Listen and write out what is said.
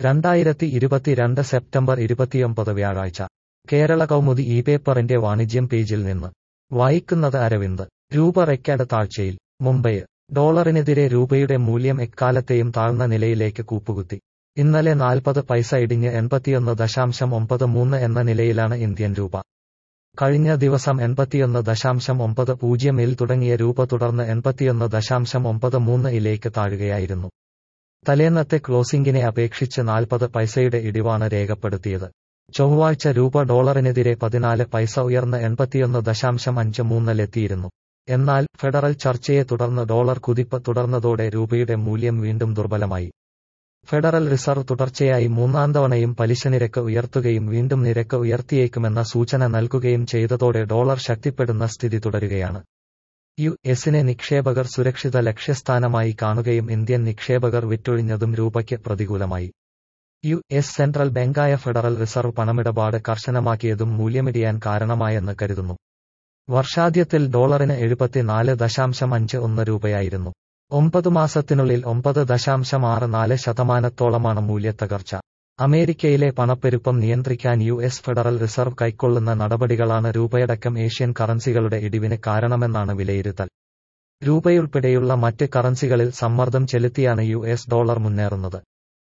രണ്ടായിരത്തി ഇരുപത്തിരണ്ട് സെപ്റ്റംബർ ഇരുപത്തിയൊമ്പത് വ്യാഴാഴ്ച കേരള കൗമുദി ഈ പേപ്പറിന്റെ വാണിജ്യം പേജിൽ നിന്ന് വായിക്കുന്നത് അരവിന്ദ് രൂപ റെക്കോർഡ് താഴ്ചയിൽ മുംബൈ ഡോളറിനെതിരെ രൂപയുടെ മൂല്യം എക്കാലത്തെയും താഴ്ന്ന നിലയിലേക്ക് കൂപ്പുകുത്തി ഇന്നലെ നാൽപ്പത് പൈസ ഇടിഞ്ഞ് എൺപത്തിയൊന്ന് ദശാംശം ഒമ്പത് മൂന്ന് എന്ന നിലയിലാണ് ഇന്ത്യൻ രൂപ കഴിഞ്ഞ ദിവസം എൺപത്തിയൊന്ന് ദശാംശം ഒമ്പത് പൂജ്യമിൽ തുടങ്ങിയ രൂപ തുടർന്ന് എൺപത്തിയൊന്ന് ദശാംശം ഒമ്പത് മൂന്ന് ഇലേക്ക് താഴുകയായിരുന്നു തലേന്നത്തെ ക്ലോസിംഗിനെ അപേക്ഷിച്ച് നാൽപ്പത് പൈസയുടെ ഇടിവാണ് രേഖപ്പെടുത്തിയത് ചൊവ്വാഴ്ച രൂപ ഡോളറിനെതിരെ പതിനാല് പൈസ ഉയർന്ന് എൺപത്തിയൊന്ന് ദശാംശം അഞ്ച് മൂന്നിലെത്തിയിരുന്നു എന്നാൽ ഫെഡറൽ ചർച്ചയെ തുടർന്ന് ഡോളർ കുതിപ്പ് തുടർന്നതോടെ രൂപയുടെ മൂല്യം വീണ്ടും ദുർബലമായി ഫെഡറൽ റിസർവ് തുടർച്ചയായി മൂന്നാം തവണയും പലിശ നിരക്ക് ഉയർത്തുകയും വീണ്ടും നിരക്ക് ഉയർത്തിയേക്കുമെന്ന സൂചന നൽകുകയും ചെയ്തതോടെ ഡോളർ ശക്തിപ്പെടുന്ന സ്ഥിതി തുടരുകയാണ് യു എസിനെ നിക്ഷേപകർ സുരക്ഷിത ലക്ഷ്യസ്ഥാനമായി കാണുകയും ഇന്ത്യൻ നിക്ഷേപകർ വിറ്റൊഴിഞ്ഞതും രൂപയ്ക്ക് പ്രതികൂലമായി യു എസ് സെൻട്രൽ ബാങ്കായ ഫെഡറൽ റിസർവ് പണമിടപാട് കർശനമാക്കിയതും മൂല്യമിടിയാൻ കാരണമായെന്ന് കരുതുന്നു വർഷാദ്യത്തിൽ ഡോളറിന് എഴുപത്തിനാല് ദശാംശം അഞ്ച് ഒന്ന് രൂപയായിരുന്നു ഒമ്പത് മാസത്തിനുള്ളിൽ ഒമ്പത് ദശാംശം ആറ് നാല് ശതമാനത്തോളമാണ് മൂല്യത്തകർച്ച അമേരിക്കയിലെ പണപ്പെരുപ്പം നിയന്ത്രിക്കാൻ യു എസ് ഫെഡറൽ റിസർവ് കൈക്കൊള്ളുന്ന നടപടികളാണ് രൂപയടക്കം ഏഷ്യൻ കറൻസികളുടെ ഇടിവിന് കാരണമെന്നാണ് വിലയിരുത്തൽ രൂപയുൾപ്പെടെയുള്ള മറ്റ് കറൻസികളിൽ സമ്മർദ്ദം ചെലുത്തിയാണ് യു എസ് ഡോളർ മുന്നേറുന്നത്